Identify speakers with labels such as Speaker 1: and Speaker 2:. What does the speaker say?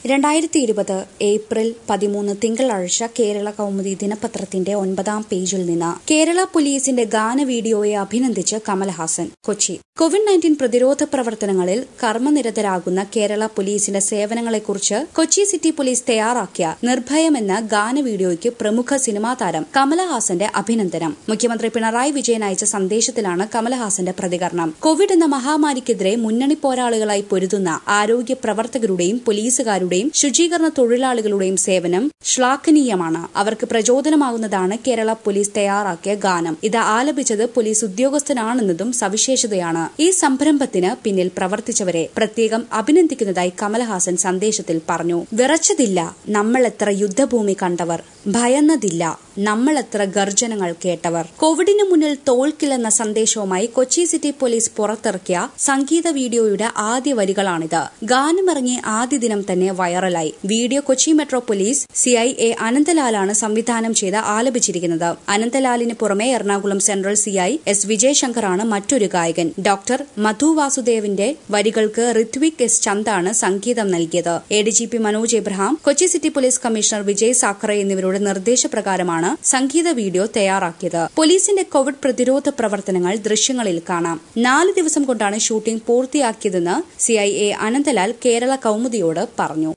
Speaker 1: രണ്ടായിരത്തി ഇരുപത് ഏപ്രിൽ പതിമൂന്ന് തിങ്കളാഴ്ച കേരള കൗമുദി ദിനപത്രത്തിന്റെ ഒൻപതാം പേജിൽ നിന്ന് കേരള പോലീസിന്റെ ഗാന വീഡിയോയെ അഭിനന്ദിച്ച് കമൽഹാസൻ കൊച്ചി കോവിഡ് നയൻറ്റീൻ പ്രതിരോധ പ്രവർത്തനങ്ങളിൽ കർമ്മനിരതരാകുന്ന കേരള പോലീസിന്റെ സേവനങ്ങളെക്കുറിച്ച് കൊച്ചി സിറ്റി പോലീസ് തയ്യാറാക്കിയ നിർഭയം എന്ന ഗാന വീഡിയോയ്ക്ക് പ്രമുഖ സിനിമാ താരം കമലഹാസന്റെ അഭിനന്ദനം മുഖ്യമന്ത്രി പിണറായി വിജയൻ അയച്ച സന്ദേശത്തിലാണ് കമലഹാസന്റെ പ്രതികരണം കോവിഡ് എന്ന മഹാമാരിക്കെതിരെ മുന്നണി പോരാളികളായി പൊരുതുന്ന ആരോഗ്യ പ്രവർത്തകരുടെയും പോലീസുകാരുടെയും ശുചീകരണ തൊഴിലാളികളുടെയും സേവനം ശ്ലാഘനീയമാണ് അവർക്ക് പ്രചോദനമാകുന്നതാണ് കേരള പോലീസ് തയ്യാറാക്കിയ ഗാനം ഇത് ആലപിച്ചത് പോലീസ് ഉദ്യോഗസ്ഥനാണെന്നതും സവിശേഷതയാണ് ഈ സംരംഭത്തിന് പിന്നിൽ പ്രവർത്തിച്ചവരെ പ്രത്യേകം അഭിനന്ദിക്കുന്നതായി കമലഹാസൻ സന്ദേശത്തിൽ പറഞ്ഞു വിറച്ചതില്ല നമ്മൾ എത്ര യുദ്ധഭൂമി കണ്ടവർ ഭയന്നതില്ല നമ്മൾ എത്ര ഗർജനങ്ങൾ കേട്ടവർ കോവിഡിന് മുന്നിൽ തോൽക്കില്ലെന്ന സന്ദേശവുമായി കൊച്ചി സിറ്റി പോലീസ് പുറത്തിറക്കിയ സംഗീത വീഡിയോയുടെ ആദ്യ വരികളാണിത് ഗാനമിറങ്ങി ആദ്യ ദിനം തന്നെ വൈറലായി video Kochi metro police CI A അനന്തലാലാണ് സംവിധാനം ചെയ്ത് ആലപിച്ചിരിക്കുന്നത് അനന്തലാലിന് പുറമെ എറണാകുളം സെൻട്രൽ സിഐ എസ് വിജയശങ്കറാണ് മറ്റൊരു ഗായകൻ ഡോക്ടർ മധു വാസുദേവിന്റെ വരികൾക്ക് ഋത്വിക് എസ് ചന്ദാണ് സംഗീതം നൽകിയത് A D G P Manoj Abraham Kochi city police commissioner Vijay Sakhare എന്നിവരുടെ നിർദ്ദേശപ്രകാരമാണ് സംഗീത വീഡിയോ തയ്യാറാക്കിയത് പോലീസിന്റെ കോവിഡ് പ്രതിരോധ പ്രവർത്തനങ്ങൾ ദൃശ്യങ്ങളിൽ കാണാം നാല് ദിവസം കൊണ്ടാണ് ഷൂട്ടിംഗ് പൂർത്തിയാക്കിയതെന്ന് സിഐ എ അനന്തലാൽ കേരള കൌമുദിയോട് പറഞ്ഞു